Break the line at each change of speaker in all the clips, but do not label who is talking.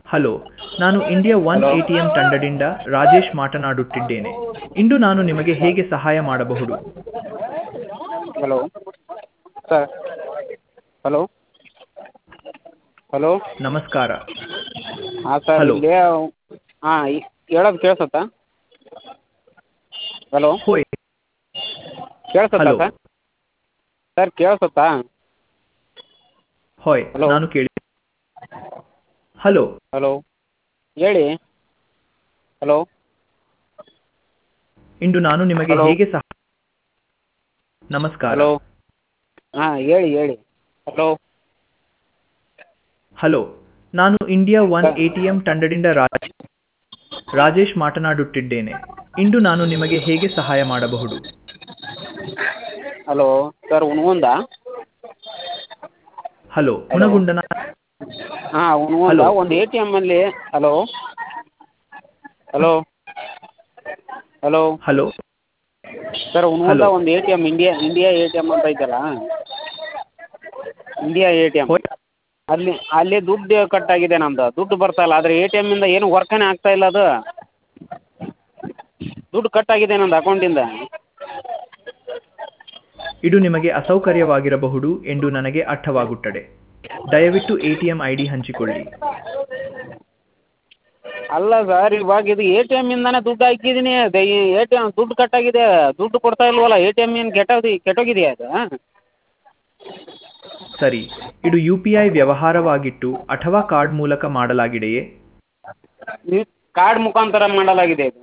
Hello ನಾನು India one A T M ತಂಡದಿಂದ ರಾಜೇಶ್ ಮಾತನಾಡುತ್ತಿದ್ದೇನೆ ಇಂದು ನಾನು ನಿಮಗೆ ಹೇಗೆ ಸಹಾಯ ಮಾಡಬಹುದು
ಹಲೋ ಸರ್ ಹಲೋ ಹಲೋ
ನಮಸ್ಕಾರ
ಹಾಂ ಸರ್
Hello.
ಇಲ್ಲಿ ಹಾಂ ಹೇಳೋದು ಕೇಳಿಸುತ್ತಾ ಹಲೋ
ಹೋಯ್
ಕೇಳಿಸುತ್ತಾ
Hello.
ಸರ್ ಸರ್ ಕೇಳಿಸುತ್ತಾ
ಹೋಯ್
Hello.
ನಾನು ಕೇಳಿ ಹಲೋ
ಹಲೋ ಹೇಳಿ ಹಲೋ
ಇಂದು ನಾನು ನಿಮಗೆ
Hello.
ಹೇಗೆ ಸಹ ನಮಸ್ಕಾರ
ಹಲೋ ಹಾಂ ಹೇಳಿ ಹೇಳಿ ಹಲೋ
ಹಲೋ ನಾನು India one
Sir.
A T M ತಂಡದಿಂದ ರಾ- ರಾಜೇಶ್ ಮಾತನಾಡುತ್ತಿದ್ದೇನೆ ಇಂದು ನಾನು ನಿಮಗೆ ಹೇಗೆ ಸಹಾಯ ಮಾಡಬಹುದು
hello sir Hungund
hello
Hello.
ಹುನಗುಂಡನ
ಹಾಂ ಹುನಗುಂದ
Hello.
ಒಂದು ಎ ಟಿ ಎಮ್ಮಲ್ಲಿ hello hello hello
hello
sir Hungund
Hello.
ಒಂದು A T M India India A T M ಅಂತ ಐತಲ್ಲ ಇಂಡಿಯಾ ಎ ಟಿ ಎಮ್
ಹೋಯ್
ಅಲ್ಲಿ ಅಲ್ಲಿ ದುಡ್ಡು ಕಟ್ಟಾಗಿದೆ ನಮ್ಮದು ದುಡ್ಡು ಬರ್ತಾ ಇಲ್ಲ ಆದರೆ ಎ ಟಿ ಎಮ್ಮಿಂದ ಏನು ವರ್ಕನೇ ಆಗ್ತಾ ಇಲ್ಲ ಅದು ದುಡ್ಡು ಕಟ್ಟಾಗಿದೆ ನಂದು ಅಕೌಂಟಿಂದ
ಇದು ನಿಮಗೆ ಅಸೌಕರ್ಯವಾಗಿರಬಹುದು ಎಂದು ನನಗೆ ಅರ್ಥವಾಗುತ್ತದೆ ದಯವಿಟ್ಟು A T M I D ಹಂಚಿಕೊಳ್ಳಿ
ಅಲ್ಲ ಸರ್ ಇವಾಗ ಇದು ಎ ಟಿ ಎಮ್ಮಿಂದನೇ ದುಡ್ಡು ಹಾಕಿದ್ದೀನಿ ಎ ಟಿ ಎಮ್ ದುಡ್ಡು ಕಟ್ಟಾಗಿದೆ ದುಡ್ಡು ಕೊಡ್ತಾ ಇಲ್ವಲ್ಲ ಎ ಟಿ ಎಮ್ ಏನು ಕೆಟ್ಟೋದಿ ಕೆಟ್ಟೋಗಿದೆಯಾ ಅದು
ಸರಿ ಇದು ಯು ಪಿ ಐ ವ್ಯವಹಾರವಾಗಿತ್ತು ಅಥವಾ ಕಾರ್ಡ್ ಮೂಲಕ ಮಾಡಲಾಗಿದೆಯೇ
ಈ ಕಾರ್ಡ್ ಮುಖಾಂತರ ಮಾಡಲಾಗಿದೆ ಇದು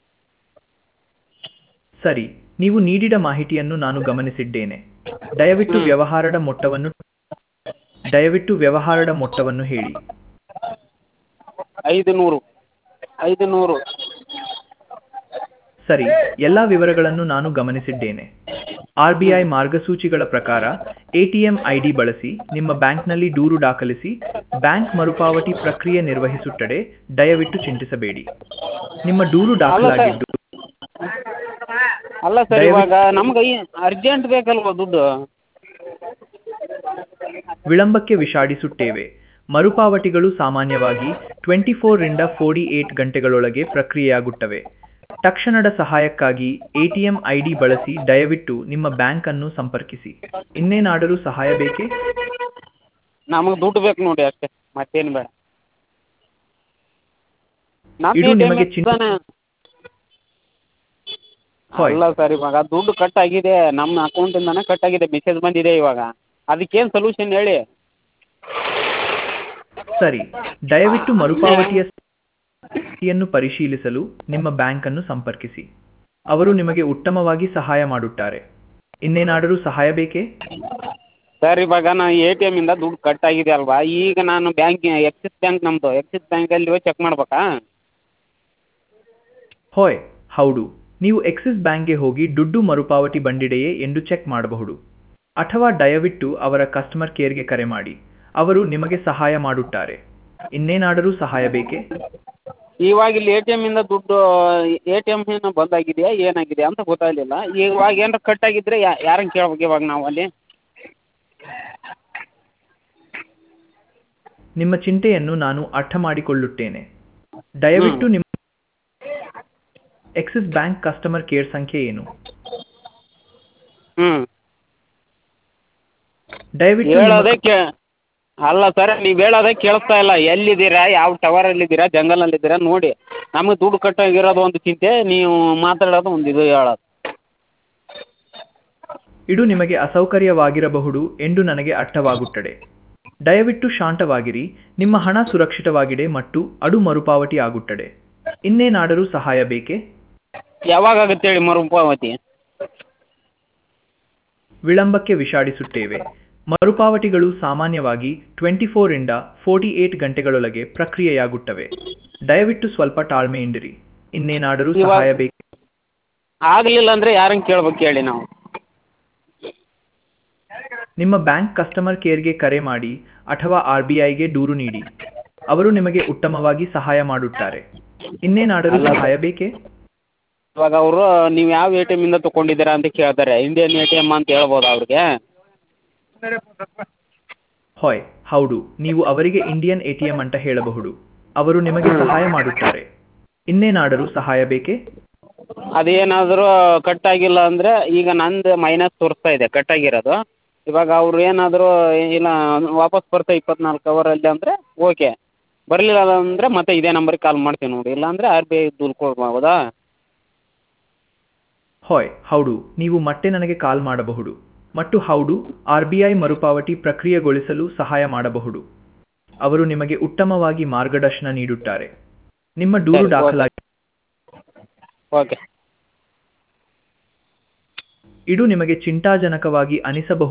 ಸರಿ ನೀವು ನೀಡಿದ ಮಾಹಿತಿಯನ್ನು ನಾನು ಗಮನಿಸಿದ್ದೇನೆ ದಯವಿಟ್ಟು
ಹ್ಮ್.
ವ್ಯವಹಾರದ ಮೊತ್ತವನ್ನು ದಯವಿಟ್ಟು ವ್ಯವಹಾರದ ಮೊತ್ತವನ್ನು ಹೇಳಿ
ಐದು ನೂರು ಐದು ನೂರು
ಸರಿ ಎಲ್ಲ ವಿವರಗಳನ್ನು ನಾನು ಗಮನಿಸಿದ್ದೇನೆ ಆರ್ ಬಿ ಐ ಮಾರ್ಗಸೂಚಿಗಳ ಪ್ರಕಾರ ಎಟಿಎಂ ಐಡಿ ಬಳಸಿ ನಿಮ್ಮ ಬ್ಯಾಂಕ್ನಲ್ಲಿ ದೂರು ದಾಖಲಿಸಿ ಬ್ಯಾಂಕ್ ಮರುಪಾವತಿ ಪ್ರಕ್ರಿಯೆ ನಿರ್ವಹಿಸುತ್ತದೆ ದಯವಿಟ್ಟು ಚಿಂತಿಸಬೇಡಿ ನಿಮ್ಮ ದೂರು ದಾಖಲಾಗಿದ್ದು
ಅಲ್ಲ ಸರ್
ದಯವಿಟ್ಟು-
ಇವಾಗ ನಮ್ಗೆ ಈ ಅರ್ಜೆಂಟ್ ಬೇಕಲ್ವ ದುಡ್ಡು
ವಿಳಂಬಕ್ಕೆ ವಿಷಾದಿಸುತ್ತೇವೆ ಮರುಪಾವತಿಗಳು ಸಾಮಾನ್ಯವಾಗಿ ಟ್ವೆಂಟಿ ಫೋರ್ರಿಂದ ಫೋರ್ಟಿ ಏಟ್ ಗಂಟೆಗಳೊಳಗೆ ಪ್ರಕ್ರಿಯೆಯಾಗುತ್ತವೆ ತಕ್ಷಣದ ಸಹಾಯಕ್ಕಾಗಿ ಎಟಿಎಂ ಐಡಿ ಬಳಸಿ ದಯವಿಟ್ಟು ನಿಮ್ಮ ಬ್ಯಾಂಕ್ ಅನ್ನು ಸಂಪರ್ಕಿಸಿ ಇನ್ನೇನಾದರೂ ಸಹಾಯ ಬೇಕೇ
ನಮಗೆ ದುಡ್ಡು ಬೇಕು ನೋಡಿ ಅಷ್ಟೇ ಮತ್ತೇನು ಬೇಡ ನಮ್ಮ
ಇದು
ATM
ನಿಮಗೆ ಚಿಂತೆ-
ಇಂದಾನೆ-
ಹೋಯ್
ಅಲ್ಲ ಸರ್ ಇವಾಗ ದುಡ್ಡು ಕಟ್ ಆಗಿದೆ ನಮ್ಮ ಅಕೌಂಟಿಂದಾನೇ ಕಟ್ ಆಗಿದೆ ಮೆಸೇಜ್ ಬಂದಿದೆ ಇವಾಗ ಅದಕ್ಕೇನು ಸೊಲ್ಯೂಷನ್ ಹೇಳಿ
ಸರಿ ದಯವಿಟ್ಟು ಮರುಪಾವತಿಯ ಸ್ಥಿತಿಯನ್ನು ಪರಿಶೀಲಿಸಲು ನಿಮ್ಮ ಬ್ಯಾಂಕ್ ಅನ್ನು ಸಂಪರ್ಕಿಸಿ ಅವರು ನಿಮಗೆ ಉತ್ತಮವಾಗಿ ಸಹಾಯ ಮಾಡುತ್ತಾರೆ ಇನ್ನೇನಾದರೂ ಸಹಾಯ ಬೇಕೇ
ಸರ್ ಇವಾಗ ನಾನು ಎ ಟಿ ಎಮ್ಮಿಂದ ದುಡ್ಡು ಕಟ್ ಆಗಿದೆ ಅಲ್ವಾ ಈಗ ನಾನು ಬ್ಯಾಂಕ್ ಎಕ್ಸಿಸ್ ಬ್ಯಾಂಕ್ ನಮ್ಮದು ಎಕ್ಸಿಸ್ ಬ್ಯಾಂಕಲ್ಲಿ ಹೋಗಿ ಚೆಕ್ ಮಾಡ್ಬೇಕಾ
ಹೋಯ್ ಹೌದು ನೀವು ಎಕ್ಸಿಸ್ ಬ್ಯಾಂಕ್ಗೆ ಹೋಗಿ ದುಡ್ಡು ಮರುಪಾವತಿ ಬಂದಿದೆಯೇ ಎಂದು ಚೆಕ್ ಮಾಡಬಹುದು ಅಥವಾ ದಯವಿಟ್ಟು ಅವರ ಕಸ್ಟಮರ್ ಕೇರ್ಗೆ ಕರೆ ಮಾಡಿ ಅವರು ನಿಮಗೆ ಸಹಾಯ ಮಾಡುತ್ತಾರೆ ಇನ್ನೇನಾದರೂ ಸಹಾಯ ಬೇಕೇ
ಇವಾಗ ಇಲ್ಲಿ ಎ ಟಿ ಎಮ್ಮಿಂದ ದುಡ್ಡು ಎ ಟಿ ಎಮ್ ಏನೋ ಬಂದಾಗಿದೆಯಾ ಏನಾಗಿದೆ ಅಂತ ಗೊತ್ತಾಗಲಿಲ್ಲ ಇವಾಗ ಏನಾರ ಕಟ್ ಆಗಿದ್ರೆ ಯಾರನ್ನು ಕೇಳ್ಬೇಕು ಇವಾಗ ನಾವು ಅಲ್ಲಿ
ನಿಮ್ಮ ಚಿಂತೆಯನ್ನು ನಾನು ಅರ್ಥ ಮಾಡಿಕೊಳ್ಳುತ್ತೇನೆ ದಯವಿಟ್ಟು ನಿಮ್ಮ ಎಕ್ಸಿಸ್ ಬ್ಯಾಂಕ್ ಕಸ್ಟಮರ್ ಕೇರ್ ಸಂಖ್ಯೆ ಏನು
ಹ್ಞೂ
ದಯವಿಟ್ಟು ನಿಮ್ಮ-
ಹೇಳೋದೇ ಕೇ ಅಲ್ಲ ಸರ್ ನೀವು ಹೇಳೋದೇ ಕೇಳಿಸ್ತಾ ಇಲ್ಲ ಎಲ್ಲಿದ್ದೀರಾ ಯಾವ ಟವರಲ್ಲಿದ್ದೀರಾ ಜಂಗಲ್ನಲ್ಲಿದ್ದೀರಾ ನೋಡಿ ನಮಗೆ ದುಡ್ಡು ಕಟ್ಟಾಗಿರೋದು ಒಂದು ಚಿಂತೆ ನೀವು ಮಾತಾಡೋದು ಒಂದು ಇದು ಹೇಳೋದು
ಇದು ನಿಮಗೆ ಅಸೌಕರ್ಯವಾಗಿರಬಹುದು ಎಂದು ನನಗೆ ಅರ್ಥವಾಗುತ್ತದೆ ದಯವಿಟ್ಟು ಶಾಂತವಾಗಿರಿ ನಿಮ್ಮ ಹಣ ಸುರಕ್ಷಿತವಾಗಿದೆ ಮತ್ತು ಅದು ಮರುಪಾವತಿ ಆಗುತ್ತದೆ ಇನ್ನೇನಾದರೂ ಸಹಾಯ ಬೇಕೇ
ಯಾವಾಗ ಆಗುತ್ತೆ ಹೇಳಿ ಮರುಪಾವತಿ
ವಿಳಂಬಕ್ಕೆ ವಿಷಾದಿಸುತ್ತೇವೆ ಮರುಪಾವತಿಗಳು ಸಾಮಾನ್ಯವಾಗಿ ಟ್ವೆಂಟಿ ಫೋರಿಂದ ಫೋರ್ಟಿ ಏಟ್ ಗಂಟೆಗಳೊಳಗೆ ಪ್ರಕ್ರಿಯೆಯಾಗುತ್ತವೆ ದಯವಿಟ್ಟು ಸ್ವಲ್ಪ ತಾಳ್ಮೆಯಿಂದಿರಿ ಇನ್ನೇನಾದರೂ
ಇವಾಗ-
ಸಹಾಯ ಬೇಕೇ
ಆಗಲಿಲ್ಲ ಅಂದರೆ ಯಾರನ್ನು ಕೇಳ್ಬೇಕು ಹೇಳಿ ನಾವು
ನಿಮ್ಮ ಬ್ಯಾಂಕ್ ಕಸ್ಟಮರ್ ಕೇರ್ಗೆ ಕರೆ ಮಾಡಿ ಅಥವಾ ಆರ್ ಬಿ ಐಗೆ ದೂರು ನೀಡಿ ಅವರು ನಿಮಗೆ ಉತ್ತಮವಾಗಿ ಸಹಾಯ ಮಾಡುತ್ತಾರೆ ಇನ್ನೇನಾದರೂ
ಅಲ್ಲ.
ಸಹಾಯ ಬೇಕೇ
ಇವಾಗ ಅವರು ನೀವು ಯಾವ ಎ ಟಿ ಎಮ್ಮಿಂದ ತೊಗೊಂಡಿದ್ದೀರಾ ಅಂತ ಕೇಳ್ತಾರೆ ಇಂಡಿಯನ್ ಎ ಟಿ ಎಮ್ ಅಂತ ಹೇಳ್ಬೋದಾ ಅವ್ರಿಗೆ
ಹೊಯ್ ಹೌದು ನೀವು ಅವರಿಗೆ ಇಂಡಿಯನ್ ಎಟಿಎಂ ಅಂತ ಹೇಳಬಹುದು ಅವರು ನಿಮಗೆ ಸಹಾಯ ಮಾಡುತ್ತಾರೆ ಇನ್ನೇನಾದರೂ ಸಹಾಯ ಬೇಕೇ
ಅದೇನಾದರೂ ಕಟ್ ಆಗಿಲ್ಲ ಅಂದರೆ ಈಗ ನಂದು ಮೈನಸ್ ತೋರಿಸ್ತಾ ಇದೆ ಕಟ್ ಆಗಿರೋದು ಇವಾಗ ಅವ್ರು ಏನಾದರೂ ಇಲ್ಲ ವಾಪಸ್ ಬರುತ್ತೆ ಇಪ್ಪತ್ನಾಲ್ಕು ಅವರಲ್ಲಿ ಅಂದರೆ ಓಕೆ ಬರಲಿಲ್ಲ ಅಂದರೆ ಮತ್ತೆ ಇದೇ ನಂಬರಿಗೆ ಕಾಲ್ ಮಾಡ್ತೀವಿ ನೋಡಿ ಇಲ್ಲಾಂದರೆ ಆರ್ ಬಿ ಐ ಹೌದಾ
ಹಾಯ್ ಹೌದು ನೀವು ಮತ್ತೆ ನನಗೆ ಕಾಲ್ ಮಾಡಬಹುದು ಮತ್ತು ಹೌದು ಆರ್ ಬಿ ಐ ಮರುಪಾವತಿ ಪ್ರಕ್ರಿಯೆಗೊಳಿಸಲು ಸಹಾಯ ಮಾಡಬಹುದು ಅವರು ನಿಮಗೆ ಉತ್ತಮವಾಗಿ ಮಾರ್ಗದರ್ಶನ ನೀಡುತ್ತಾರೆ ನಿಮ್ಮ ದೂರು
ಸರಿ, ಓಕೆ.
ದಾಖಲಾಗಿ
ಓಕೆ
ಇದು ನಿಮಗೆ ಚಿಂತಾಜನಕವಾಗಿ ಅನಿಸಬಹುದು